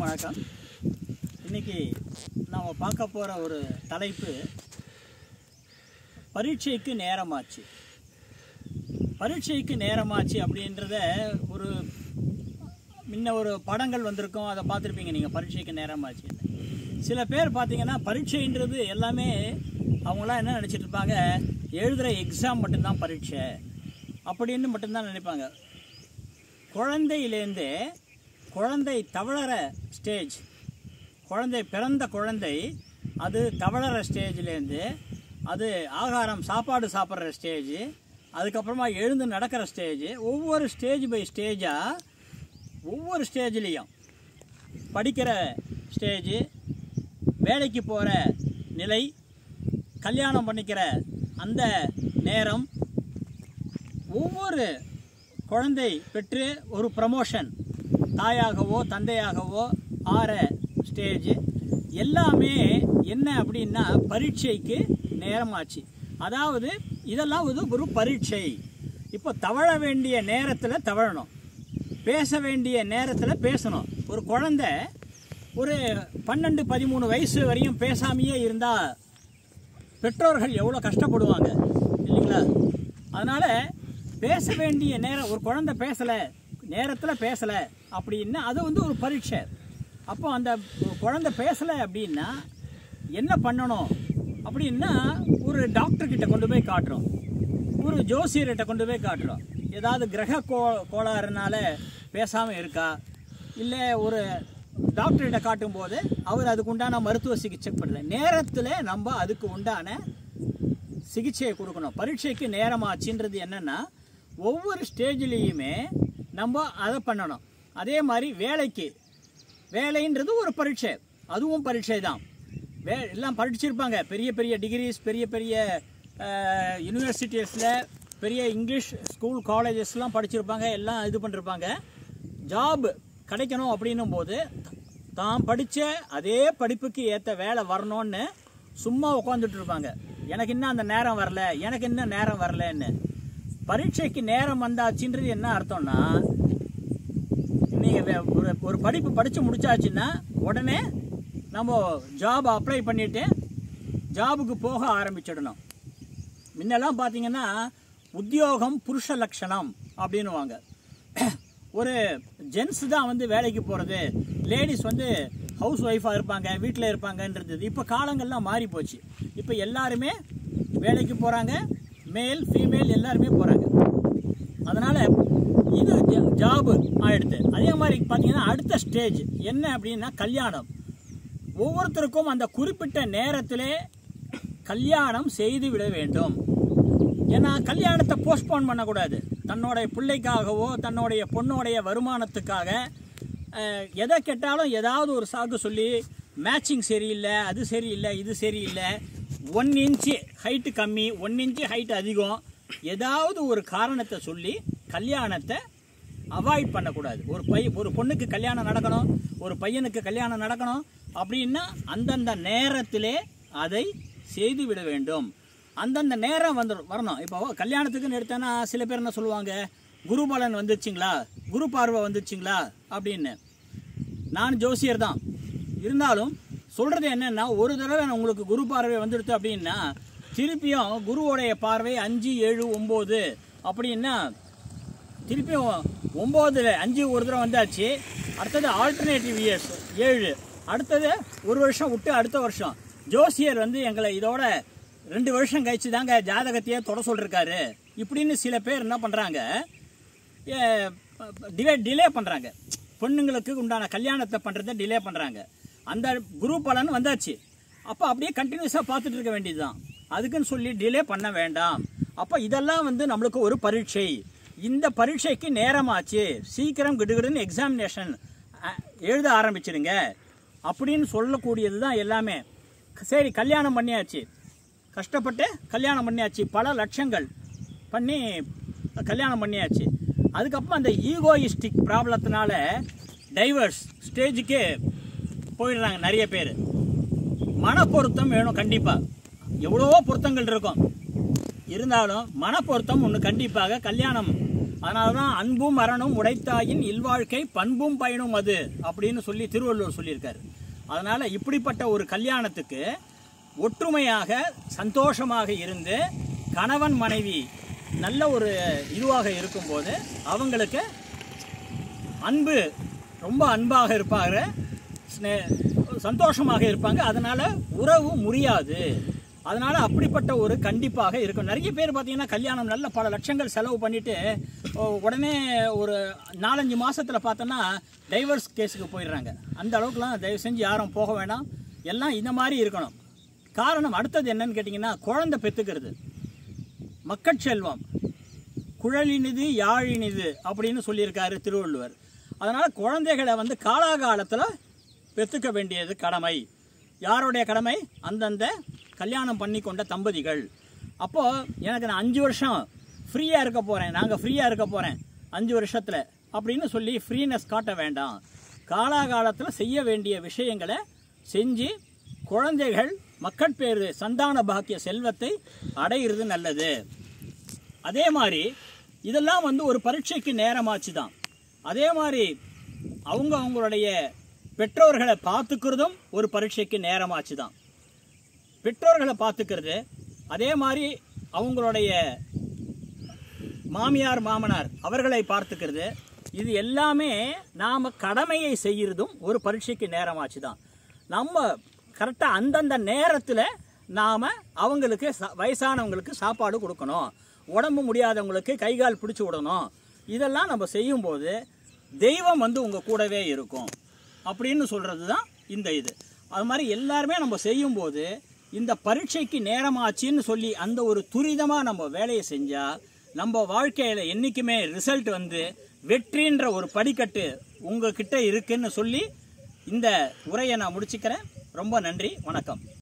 வணக்கம் இன்னைக்கு நாம் பார்க்க போகிற ஒரு தலைப்பு பரீட்சைக்கு நேரமாச்சு பரீட்சைக்கு நேரமாச்சு அப்படின்றத ஒரு முன்ன ஒரு படங்கள் வந்திருக்கும் அதை பார்த்துருப்பீங்க நீங்கள் பரீட்சைக்கு நேரமாச்சு சில பேர் பார்த்தீங்கன்னா பரீட்சைன்றது எல்லாமே அவங்களாம் என்ன நினச்சிட்டு இருப்பாங்க எழுதுகிற எக்ஸாம் மட்டும்தான் பரீட்சை அப்படின்னு மட்டும்தான் நினைப்பாங்க குழந்தையிலேருந்தே குழந்தை தவழற ஸ்டேஜ் குழந்தை பிறந்த குழந்தை அது தவழற ஸ்டேஜ்லேருந்து அது ஆகாரம் சாப்பாடு சாப்பிட்ற ஸ்டேஜ் அதுக்கப்புறமா எழுந்து நடக்கிற ஸ்டேஜ் ஒவ்வொரு ஸ்டேஜ் பை ஸ்டேஜாக ஒவ்வொரு ஸ்டேஜ்லேயும் படிக்கிற ஸ்டேஜ் வேலைக்கு போகிற நிலை கல்யாணம் பண்ணிக்கிற அந்த நேரம் ஒவ்வொரு குழந்தை பெற்று ஒரு ப்ரமோஷன் தாயாகவோ தந்தையாகவோ ஆற ஸ்டேஜ் எல்லாமே என்ன அப்படின்னா பரீட்சைக்கு நேரமாச்சு அதாவது இதெல்லாம் வந்து ஒரு பரீட்சை இப்போ தவழ வேண்டிய நேரத்தில் தவழணும் பேச வேண்டிய நேரத்தில் பேசணும் ஒரு குழந்தை ஒரு பன்னெண்டு பதிமூணு வயசு வரையும் பேசாமையே இருந்தால் பெற்றோர்கள் எவ்வளோ கஷ்டப்படுவாங்க இல்லைங்களா அதனால் பேச வேண்டிய நேரம் ஒரு குழந்தை பேசலை நேரத்தில் பேசலை அப்படின்னா அது வந்து ஒரு பரீட்சை அப்போ அந்த குழந்தை பேசலை அப்படின்னா என்ன பண்ணணும் அப்படின்னா ஒரு டாக்டர் கிட்ட கொண்டு போய் காட்டுறோம் ஒரு ஜோசியர்கிட்ட கொண்டு போய் காட்டுறோம் ஏதாவது கிரக கோ கோளாறுனால பேசாமல் இருக்கா இல்லை ஒரு டாக்டர்கிட்ட காட்டும்போது அவர் அதுக்கு உண்டான மருத்துவ சிகிச்சை பண்ணல நேரத்தில் நம்ம அதுக்கு உண்டான சிகிச்சையை கொடுக்கணும் பரீட்சைக்கு நேரமாச்சுன்றது என்னன்னா ஒவ்வொரு ஸ்டேஜ்லேயுமே நம்ம அதை பண்ணணும் அதே மாதிரி வேலைக்கு வேலைன்றது ஒரு பரீட்சை அதுவும் பரீட்சை தான் வே எல்லாம் படிச்சிருப்பாங்க பெரிய பெரிய டிகிரிஸ் பெரிய பெரிய யூனிவர்சிட்டிஸில் பெரிய இங்கிலீஷ் ஸ்கூல் காலேஜஸ்லாம் படிச்சிருப்பாங்க எல்லாம் இது பண்ணிருப்பாங்க ஜாப் கிடைக்கணும் அப்படின்னும் போது தான் படித்த அதே படிப்புக்கு ஏற்ற வேலை வரணும்னு சும்மா உட்காந்துட்டு இருப்பாங்க எனக்கு இன்னும் அந்த நேரம் வரல எனக்கு இன்னும் நேரம் வரலன்னு பரீட்சைக்கு நேரம் வந்தாச்சுன்றது என்ன அர்த்தம்னா நீங்கள் ஒரு ஒரு படிப்பு படித்து முடிச்சாச்சுன்னா உடனே நம்ம ஜாப் அப்ளை பண்ணிவிட்டு ஜாபுக்கு போக ஆரம்பிச்சிடணும் முன்னெல்லாம் பார்த்தீங்கன்னா உத்தியோகம் புருஷ லட்சணம் அப்படின்னுவாங்க ஒரு ஜென்ஸ் தான் வந்து வேலைக்கு போகிறது லேடிஸ் வந்து ஹவுஸ் ஒய்ஃபாக இருப்பாங்க வீட்டில் இருப்பாங்கன்றது இப்போ காலங்கள்லாம் மாறி போச்சு இப்போ எல்லாருமே வேலைக்கு போகிறாங்க மேல் ஃபீமேல் எல்லாருமே போகிறாங்க அதனால் இது ஜாபு ஆயிடுது அதே மாதிரி பார்த்தீங்கன்னா அடுத்த ஸ்டேஜ் என்ன அப்படின்னா கல்யாணம் ஒவ்வொருத்தருக்கும் அந்த குறிப்பிட்ட நேரத்திலே கல்யாணம் செய்து விட வேண்டும் ஏன்னா கல்யாணத்தை போஸ்ட்போன் பண்ணக்கூடாது தன்னுடைய பிள்ளைக்காகவோ தன்னுடைய பொண்ணுடைய வருமானத்துக்காக அஹ், எதை கேட்டாலும் ஏதாவது ஒரு சாக்கு சொல்லி மேட்சிங் சரியில்லை அது சரியில்லை இது சரியில்லை ஒன் இன்ச்சு ஹைட்டு கம்மி ஒன் இன்ச்சு ஹைட் அதிகம் ஏதாவது ஒரு காரணத்தை சொல்லி கல்யாணத்தை அவாய்ட் பண்ணக்கூடாது ஒரு பை ஒரு பொண்ணுக்கு கல்யாணம் நடக்கணும் ஒரு பையனுக்கு கல்யாணம் நடக்கணும் அப்படின்னா அந்தந்த நேரத்திலே அதை செய்து விட வேண்டும் அந்தந்த நேரம் வந்து வரணும் இப்போ கல்யாணத்துக்குன்னு எடுத்தேன்னா சில பேர் என்ன சொல்லுவாங்க குருபலன் வந்துச்சுங்களா குரு பார்வை வந்துச்சுங்களா அப்படின்னு நான் ஜோசியர் தான் இருந்தாலும் சொல்கிறது என்னென்னா ஒரு தடவை உங்களுக்கு குரு பார்வை வந்துடுது அப்படின்னா திருப்பியும் குருவோடைய பார்வை அஞ்சு ஏழு ஒம்பது அப்படின்னா திருப்பியும் ஒம்போதுல அஞ்சு ஒரு தடவை வந்தாச்சு அடுத்தது ஆல்டர்னேட்டிவ் இயர்ஸ் ஏழு அடுத்தது ஒரு வருஷம் விட்டு அடுத்த வருஷம் ஜோசியர் வந்து எங்களை இதோட ரெண்டு வருஷம் கழிச்சு தாங்க ஜாதகத்தையே தொட சொல்லிருக்காரு இப்படின்னு சில பேர் என்ன பண்ணுறாங்க டிலே டிலே பண்ணுறாங்க பொண்ணுங்களுக்கு உண்டான கல்யாணத்தை பண்ணுறதை டிலே பண்ணுறாங்க அந்த குரு பலன் வந்தாச்சு அப்போ அப்படியே கண்டினியூஸாக பார்த்துட்டு இருக்க வேண்டியதுதான் அதுக்குன்னு சொல்லி டிலே பண்ண வேண்டாம் அப்போ இதெல்லாம் வந்து நம்மளுக்கு ஒரு பரீட்சை இந்த பரீட்சைக்கு நேரமாச்சு சீக்கிரம் கிடுகிடுன்னு எக்ஸாமினேஷன் எழுத ஆரம்பிச்சிடுங்க அப்படின்னு சொல்லக்கூடியது தான் எல்லாமே சரி கல்யாணம் பண்ணியாச்சு கஷ்டப்பட்டு கல்யாணம் பண்ணியாச்சு பல லட்சங்கள் பண்ணி கல்யாணம் பண்ணியாச்சு அதுக்கப்புறம் அந்த ஈகோயிஸ்டிக் ப்ராப்ளத்தினால டைவர்ஸ் ஸ்டேஜுக்கு போயிடுறாங்க நிறைய பேர் மன பொருத்தம் வேணும் கண்டிப்பாக எவ்வளவோ பொருத்தங்கள் இருக்கும் இருந்தாலும் மன பொருத்தம் ஒன்று கண்டிப்பாக கல்யாணம் அதனால தான் அன்பும் மரணம் உடைத்தாயின் இல்வாழ்க்கை பண்பும் பயனும் அது அப்படின்னு சொல்லி திருவள்ளுவர் சொல்லியிருக்காரு அதனால இப்படிப்பட்ட ஒரு கல்யாணத்துக்கு ஒற்றுமையாக சந்தோஷமாக இருந்து கணவன் மனைவி நல்ல ஒரு இதுவாக இருக்கும்போது அவங்களுக்கு அன்பு ரொம்ப அன்பாக இருப்பாங்க ஸ்னே- சந்தோஷமாக இருப்பாங்க அதனால உறவு முறியாது அதனால அப்படிப்பட்ட ஒரு கண்டிப்பாக இருக்கும் நிறைய பேர் பார்த்தீங்கன்னா கல்யாணம் நல்ல பல லட்சங்கள் செலவு பண்ணிட்டு ஓ, உடனே ஒரு நாலஞ்சு மாசத்துல பார்த்தோன்னா டைவர்ஸ் கேஸுக்கு போயிடுறாங்க அந்த அளவுக்குலாம் தயவு செஞ்சு யாரும் போக வேண்டாம் எல்லாம் இந்த மாதிரி இருக்கணும் காரணம் அடுத்தது என்னன்னு கேட்டிங்கன்னா குழந்தை பெற்றுக்கிறது மக்கட்செல்வம் குழலினிது யாழினிது அப்படின்னு சொல்லியிருக்காரு திருவள்ளுவர் அதனால குழந்தைகளை வந்து காலாகாலத்தில் பெற்றுக்க வேண்டியது கடமை யாருடைய கடமை அந்தந்த கல்யாணம் பண்ணி கொண்ட தம்பதிகள் அப்போ எனக்கு நான் அஞ்சு வருஷம் ஃப்ரீயாக இருக்க போகிறேன் நாங்கள் ஃப்ரீயாக இருக்க போகிறேன் அஞ்சு வருஷத்தில் அப்படின்னு சொல்லி ஃப்ரீனஸ் காட்ட வேண்டாம் காலாகாலத்தில் செய்ய வேண்டிய விஷயங்களை செஞ்சு குழந்தைகள் மக்கட்பேறு சந்தான பாக்கிய செல்வத்தை அடையிறது நல்லது அதே மாதிரி இதெல்லாம் வந்து ஒரு பரீட்சைக்கு நேரமாச்சு தான் அதே மாதிரி அவங்க அவங்களுடைய பெற்றோர்களை பார்த்துக்கிறதும் ஒரு பரீட்சைக்கு நேரமாச்சு தான் பெற்றோர்களை பார்த்துக்கிறது அதே மாதிரி அவங்களுடைய மாமியார் மாமனார் அவர்களை பார்த்துக்கிறது இது எல்லாமே நாம் கடமையை செய்கிறதும் ஒரு பரீட்சைக்கு நேரமாச்சு தான் நம்ம கரெக்டாக அந்தந்த நேரத்தில் நாம் அவங்களுக்கு ச- வயசானவங்களுக்கு சாப்பாடு கொடுக்கணும் உடம்பு முடியாதவங்களுக்கு கை கால் பிடிச்சி விடணும் இதெல்லாம் நம்ம செய்யும்போது தெய்வம் வந்து உங்கள் கூடவே இருக்கும் அப்படின்னு சொல்கிறது தான் இந்த இது அது மாதிரி எல்லாருமே நம்ம செய்யும்போது இந்த பரீட்சைக்கு நேரமாச்சுன்னு சொல்லி அந்த ஒரு துரிதமாக நம்ம வேலையை செஞ்சால் நம்ம வாழ்க்கையில் என்றைக்குமே ரிசல்ட் வந்து வெற்றின்ற ஒரு படிக்கட்டு உங்ககிட்ட இருக்குன்னு சொல்லி இந்த உரையை நான் முடிச்சுக்கிறேன் ரொம்ப நன்றி வணக்கம்